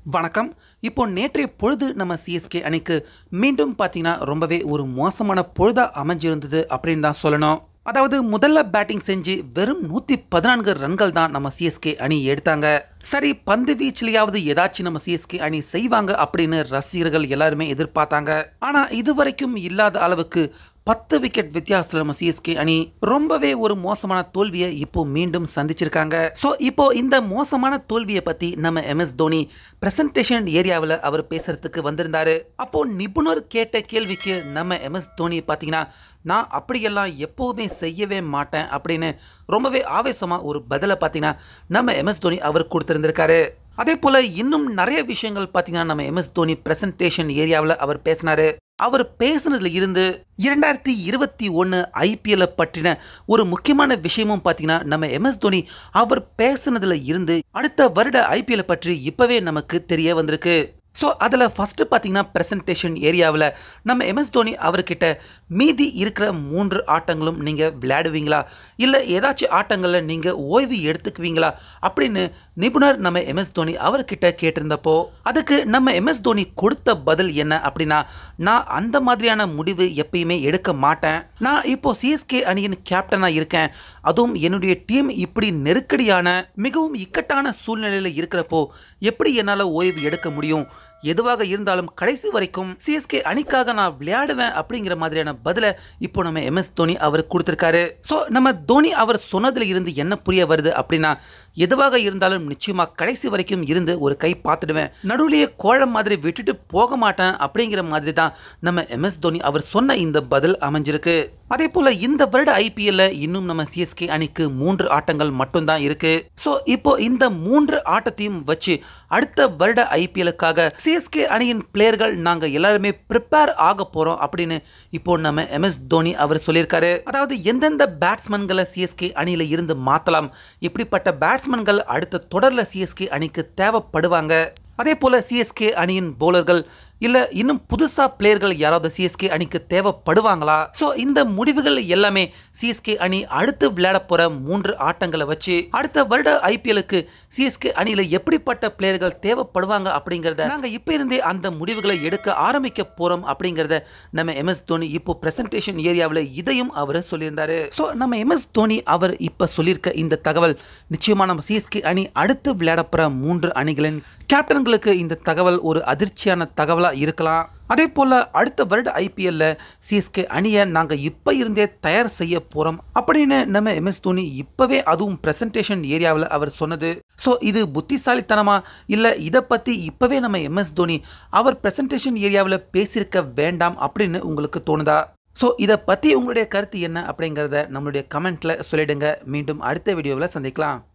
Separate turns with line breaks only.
வணக்கம் இப்போ நேற்றைய பொழுது நம்ம சிஎஸ்கே அணிக்கு மீண்டும் பார்த்தீங்கன்னா ரொம்பவே ஒரு மோசமான பொழுதா அமைஞ்சிருந்தது அப்படின்னு தான் சொல்லணும் அதாவது முதல்ல பேட்டிங் செஞ்சு வெறும் நூற்றி பதினான்கு ரன்கள் தான் நம்ம சிஎஸ்கே அணி எடுத்தாங்க சரி பந்து வீச்சிலையாவது ஏதாச்சும் நம்ம சிஎஸ்கே அணி செய்வாங்க அப்படின்னு ரசிகர்கள் எல்லாருமே எதிர்பார்த்தாங்க ஆனால் இதுவரைக்கும் இல்லாத அளவுக்கு பத்து விக்கெட் வித்தியாசத்தில் நம்ம சிஎஸ்கே அணி ரொம்பவே ஒரு மோசமான தோல்வியை இப்போ மீண்டும் சந்திச்சிருக்காங்க ஸோ இப்போ இந்த மோசமான தோல்வியை பற்றி நம்ம எம்எஸ் தோனி பிரசன்டேஷன் ஏரியாவில் அவர் பேசுறதுக்கு வந்திருந்தாரு அப்போ நிபுணர் கேட்ட கேள்விக்கு நம்ம எம்எஸ் தோனி பார்த்தீங்கன்னா நான் அப்படியெல்லாம் எப்போவுமே செய்யவே மாட்டேன் அப்படின்னு ரொம்பவே ஆவேசமாக ஒரு பதிலை பார்த்தீங்கன்னா நம்ம எம்எஸ் தோனி அவர் கொடுத்துருந்துருக்காரு அதே போல் இன்னும் நிறைய விஷயங்கள் பார்த்தீங்கன்னா நம்ம எம்எஸ் தோனி பிரசன்டேஷன் ஏரியாவில் அவர் பேசினாரு அவர் பேசுனதுல இருந்து இரண்டாயிரத்தி இருபத்தி ஒன்று ஐபிஎல்லை பற்றின ஒரு முக்கியமான விஷயமும் பார்த்தீங்கன்னா நம்ம எம்எஸ் தோனி அவர் பேசுனதுல இருந்து அடுத்த வருட ஐபிஎல்லை பற்றி இப்போவே நமக்கு தெரிய வந்திருக்கு ஸோ அதில் ஃபஸ்ட்டு பார்த்தீங்கன்னா ப்ரெசன்டேஷன் ஏரியாவில் நம்ம எம்எஸ் தோனி அவர்கிட்ட மீதி இருக்கிற மூன்று ஆட்டங்களும் நீங்கள் விளையாடுவீங்களா இல்லை ஏதாச்சும் ஆட்டங்களில் நீங்கள் ஓய்வு எடுத்துக்குவீங்களா அப்படின்னு நிபுணர் நம்ம எம்எஸ் தோனி அவர்கிட்ட கேட்டிருந்தப்போ அதுக்கு நம்ம எம்எஸ் தோனி கொடுத்த பதில் என்ன அப்படின்னா நான் அந்த மாதிரியான முடிவு எப்பயுமே எடுக்க மாட்டேன் நான் இப்போ சிஎஸ்கே அணியின் கேப்டனாக இருக்கேன் அதுவும் என்னுடைய டீம் இப்படி நெருக்கடியான மிகவும் இக்கட்டான சூழ்நிலையில் இருக்கிறப்போ எப்படி என்னால் ஓய்வு எடுக்க முடியும் எதுவாக இருந்தாலும் கடைசி வரைக்கும் சிஎஸ்கே அணிக்காக நான் விளையாடுவேன் அப்படிங்கிற மாதிரியான பதிலை இப்போ நம்ம எம்எஸ் தோனி அவர் கொடுத்துருக்காரு ஸோ நம்ம தோனி அவர் சொன்னதுல இருந்து என்ன புரிய வருது அப்படின்னா எதுவாக இருந்தாலும் நிச்சயமா கடைசி வரைக்கும் இருந்து ஒரு கை பார்த்துடுவேன் நடுவுலையே கோழம் மாதிரி விட்டுட்டு போக மாட்டேன் அப்படிங்கிற மாதிரி தான் நம்ம எம்எஸ் தோனி அவர் சொன்ன இந்த பதில் அமைஞ்சிருக்கு அதே போல இந்த வருட ஐபிஎல்ல இன்னும் நம்ம சிஎஸ்கே அணிக்கு மூன்று ஆட்டங்கள் மட்டும்தான் இருக்கு ஸோ இப்போ இந்த மூன்று ஆட்டத்தையும் வச்சு அடுத்த வருட ஐபிஎல்லுக்காக சிஎஸ்கே அணியின் பிளேயர்கள் நாங்க எல்லாருமே ப்ரிப்பேர் ஆக போறோம் அப்படின்னு இப்போ நம்ம எம்எஸ் தோனி அவர் சொல்லியிருக்காரு அதாவது எந்தெந்த பேட்ஸ்மேன்களை சிஎஸ்கே அணியில இருந்து மாத்தலாம் இப்படிப்பட்ட பேட்ஸ்மேன்கள் அடுத்த தொடர்ல சிஎஸ்கே அணிக்கு தேவைப்படுவாங்க அதே போல சிஎஸ்கே அணியின் பவுலர்கள் இல்ல இன்னும் புதுசா பிளேயர்கள் யாராவது சிஎஸ்கே அணிக்கு தேவைப்படுவாங்களா ஸோ இந்த முடிவுகள் எல்லாமே சிஎஸ்கே அணி அடுத்து விளையாட போற மூன்று ஆட்டங்களை வச்சு அடுத்த வருட ஐபிஎலுக்கு சிஎஸ்கே அணியில எப்படிப்பட்ட பிளேயர்கள் தேவைப்படுவாங்க அப்படிங்கிறத நாங்க இப்ப இருந்தே அந்த முடிவுகளை எடுக்க ஆரம்பிக்க போறோம் அப்படிங்கிறத நம்ம எம்எஸ் தோனி இப்போ பிரசன்டேஷன் ஏரியாவில் இதையும் அவர் சொல்லியிருந்தாரு ஸோ நம்ம எம்எஸ் தோனி அவர் இப்ப சொல்லியிருக்க இந்த தகவல் நிச்சயமா நம்ம சிஎஸ்கே அணி அடுத்து விளையாட போற மூன்று அணிகளின் கேப்டன்களுக்கு இந்த தகவல் ஒரு அதிர்ச்சியான தகவலா இருக்கலாம் அதே போல் அடுத்த வருட ஐபிஎல்ல சிஎஸ்கே அணியை நாங்கள் இப்போ இருந்தே தயார் செய்ய போகிறோம் அப்படின்னு நம்ம எம்எஸ் தோனி இப்போவே அதுவும் ப்ரெசன்டேஷன் ஏரியாவில் அவர் சொன்னது ஸோ இது புத்திசாலித்தனமா இல்லை இதை பற்றி இப்போவே நம்ம எம்எஸ் தோனி அவர் ப்ரெசன்டேஷன் ஏரியாவில் பேசியிருக்க வேண்டாம் அப்படின்னு உங்களுக்கு தோணுதா ஸோ இதை பற்றி உங்களுடைய கருத்து என்ன அப்படிங்கிறத நம்மளுடைய கமெண்ட்டில் சொல்லிடுங்க மீண்டும் அடுத்த வீடியோவில் சந்திக்கலாம்